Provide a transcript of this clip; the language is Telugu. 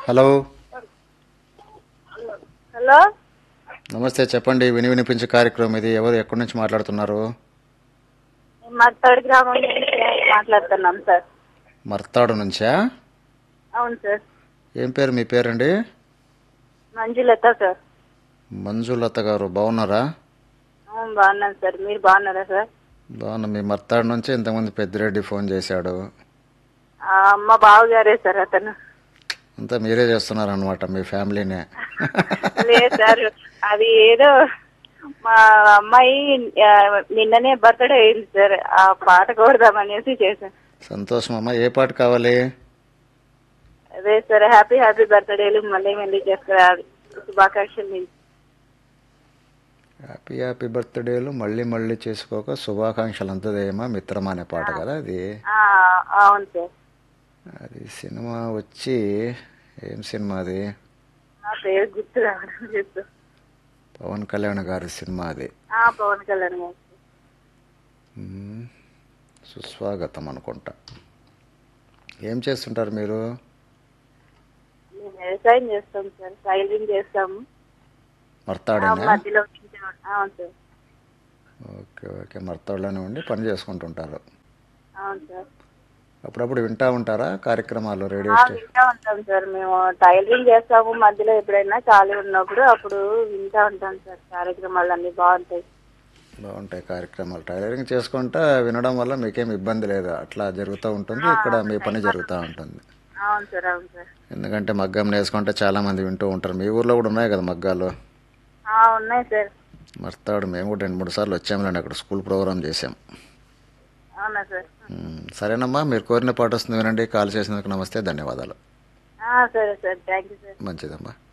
హలో హలో నమస్తే చెప్పండి విని వినిపించే కార్యక్రమం ఇది ఎవరు ఎక్కడి నుంచి మాట్లాడుతున్నారు మత్తడి గ్రామం నుంచి మాట్లాడుతున్నాం సార్ మర్తాడు నుంచా అవును సార్ ఏం పేరు మీ పేరండి మంజులత సార్ మంజులత గారు బాగున్నారా అవును బాగున్నాను సార్ మీరు బాగున్నారా సార్ బాగున్నా మీ మర్తాడు నుంచి ఇంతకుముందు పెద్దిరెడ్డి ఫోన్ చేశాడు ఆ, మా బావగారే సార్ అతను అంతా మీరే చేస్తున్నారు అనమాట మీ ఫ్యామిలీనే లేదు సార్ అది ఏదో మా అమ్మాయి ఆ, నిన్ననే బర్త్డే అయింది సార్ ఆ పాట కొడదామనేసి చేశాను సంతోషం అమ్మా ఏ పాట కావాలి అదే సార్ హ్యాపీ హ్యాపీ బర్త్డేలు మళ్ళీ మళ్ళీ చేస్తారు శుభాకాంక్షలు మీకు. హ్యాపీ హ్యాపీ బర్త్డేలు మళ్ళీ మళ్ళీ చేసుకోక శుభాకాంక్షలు అంతదేమా మిత్రమా అనే పాట కదా అది ఆ, అవును సార్ అది సినిమా వచ్చి ఏం సినిమా అది నా పేరు గుర్తు రావడం లేదు పవన్ కళ్యాణ్ గారి సినిమా అది ఆ, పవన్ కళ్యాణ్ గారు మ్మ్. సుస్వాగతం అనుకుంటా ఏం చేస్తుంటారు మీరు మేము వ్యవసాయం చేస్తాం సార్ టైలరింగ్ చేస్తాము ఆ, మర్తాడేనా మధ్యలో కొంచెం- అవును సార్ ఓకే ఓకే మర్తాడులోనే ఉండి పని చేసుకుంటుంటారు అవును సార్ అప్పుడప్పుడు వింటా ఉంటారా కార్యక్రమాలు రేడియో ఆ, స్టేషన్ వింటా ఉంటాం సార్ మేము టైలరింగ్ చేస్తాము మధ్యలో ఎప్పుడైనా ఖాళీ ఉన్నప్పుడు అప్పుడు వింటా ఉంటాం సార్ కార్యక్రమాలు అన్ని బాగుంటాయి బాగుంటాయి కార్యక్రమాలు టైలరింగ్ చేసుకుంటా వినడం వల్ల మీకేం ఇబ్బంది లేదు అట్లా జరుగుతూ ఉంటుంది ఇక్కడ మీ పని జరుగుతూ ఉంటుంది అవును సార్ అవును సార్ ఎందుకంటే మగ్గం నేసుకుంటే చాలా మంది వింటూ ఉంటారు మీ ఊర్లో కూడా ఉన్నాయి కదా మగ్గాలు ఆ, ఉన్నాయి సార్ మర్తాడు మేము కూడా రెండు మూడు సార్లు వచ్చాములేండి అక్కడ స్కూల్ ప్రోగ్రామ్ చేసాం అవునా సార్ మ్మ్. సరేనమ్మా మీరు కోరిన పాట వస్తుంది వినండి కాల్ చేసినందుకు నమస్తే ధన్యవాదాలు ఆ, సరే సార్ థ్యాంక్ యూ సార్ మంచిదమ్మా